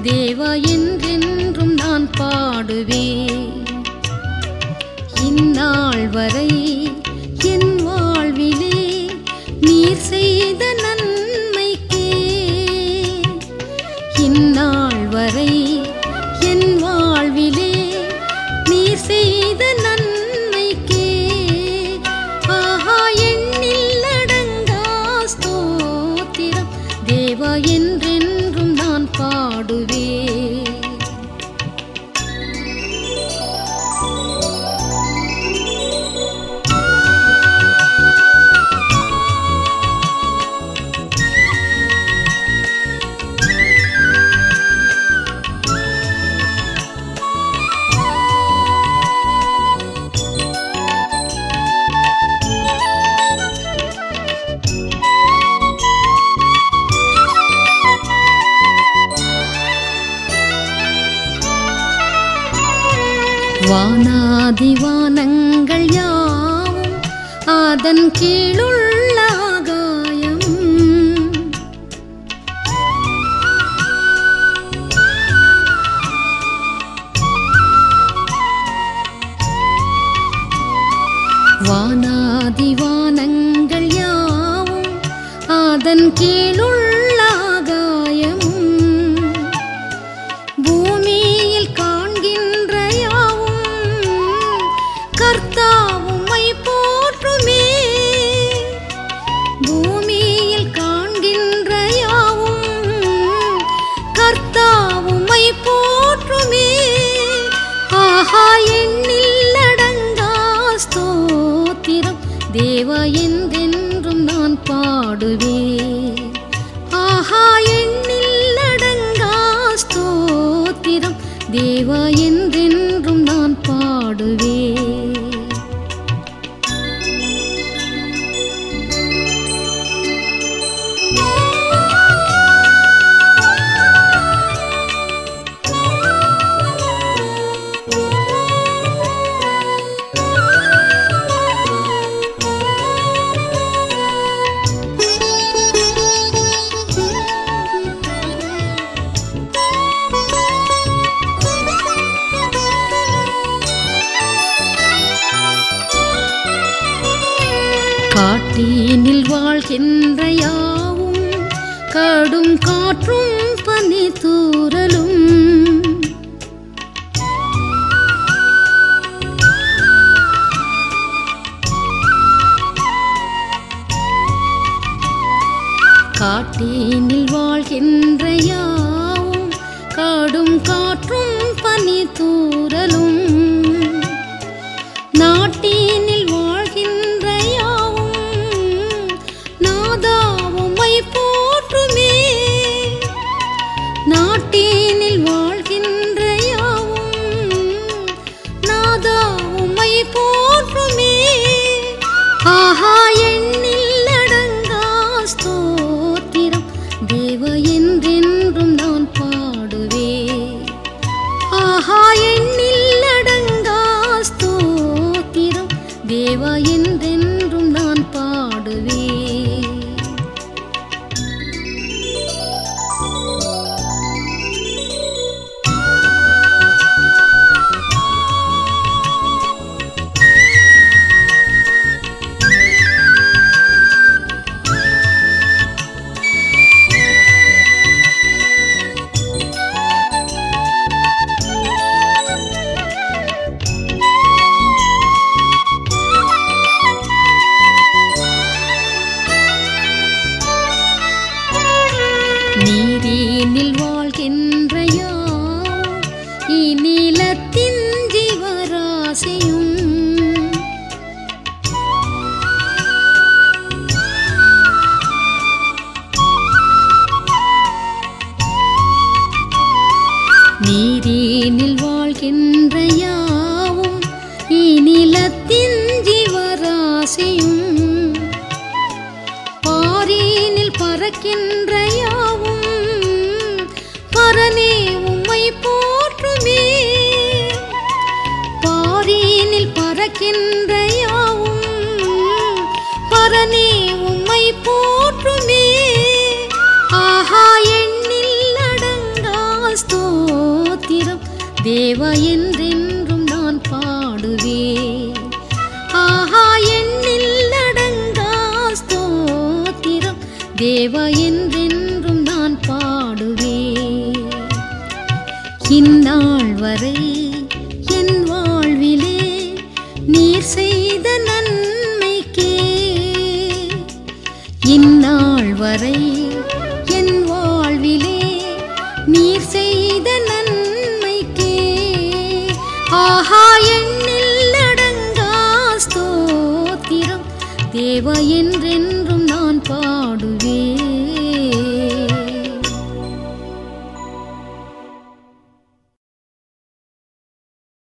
தேவா என்றென்றும் நான் பாடுவேன் இந்நாள் வரை என் வாழ்விலே நீர் செய்த நன்மைக்கே இந்நாள் வரை என் வாழ்விலே நீர் செய்த நன்மைக்கே ஆஹா எண்ணில் அடங்கா ஸ்தோத்திரம் தேவா என்றென்றும் நான் பாடுவேன் வானாதிவானங்கள் யாவும் அதன் கீழுள்ள ஆகாயம் வானாதிவானங்கள் யாவும் அதன் கீழுள்ள ஆகாயமும் பூமியில் காண்கின்ற யாவும் கர்த்தாவும்மை போற்றுமே பூமியில் காண்கின்ற யாவும் கர்த்தாவும்மை போற்றுமே ஆஹா எண்ணில் அடங்கா ஸ்தோத்திரம் தேவா என்றென்றும் நான் பாடுவேன் ஆஹா எண்ணில் அடங்கா ஸ்தோத்திரம் தேவா என்றென்றும் நான் பாடுவேன் காட்டினில் வாழ்கின்ற யாவும் கடும் காற்றும் பனி தூறலும் காட்டினில் வாழ்கின்ற யாவும் கடும் காற்றும் பனி தூறலும் நாட்டினில் வாழ்கின்ற யாவும் நாதாவுமை போற்றுமே நாட்டினில் வாழ்கின்ற யாவும் நாதாவுமை போற்றுமே ஆஹா எண்ணில் அடங்கா ஸ்தோத்திரம் தேவ என்றென்றும் நான் பாடுவேன் ஆஹா எண்ணில் அடங்கா ஸ்தோத்திரம் தேவா என்றென்றும் நான் பாடுவேன் நீரினில் வாழ்கின்ற யாம் இந்நிலத்தின் ஜீவராசியும் நீரினில் வாழ்கின்ற யாவும் இந்நிலத்தின் ஜீவராசியும் பாரினில் பறக்கின்ற யாவும் பரனே உம்மை போற்றுமே பாரினில் பறக்கின்ற யாவும் பரனே உம்மை போற்றுமே ஆஹா எண்ணில் அடங்கா ஸ்தோத்திரம் தேவ என்றென்றும் நான் பாடுவேன் ஆஹா எண்ணில் அடங்கா ஸ்தோத்திரம் தேவ என்றென்றும் நான் பாடுவேன் இந்நாள் வரை என் வாழ்விலே நீர் செய்த நன்மைக்கே இந்நாள் வரை என் வாழ்விலே நீர் செய்த நன்மைக்கே ஆஹா எண்ணில் அடங்கா ஸ்தோத்திரம் தேவ என்றென்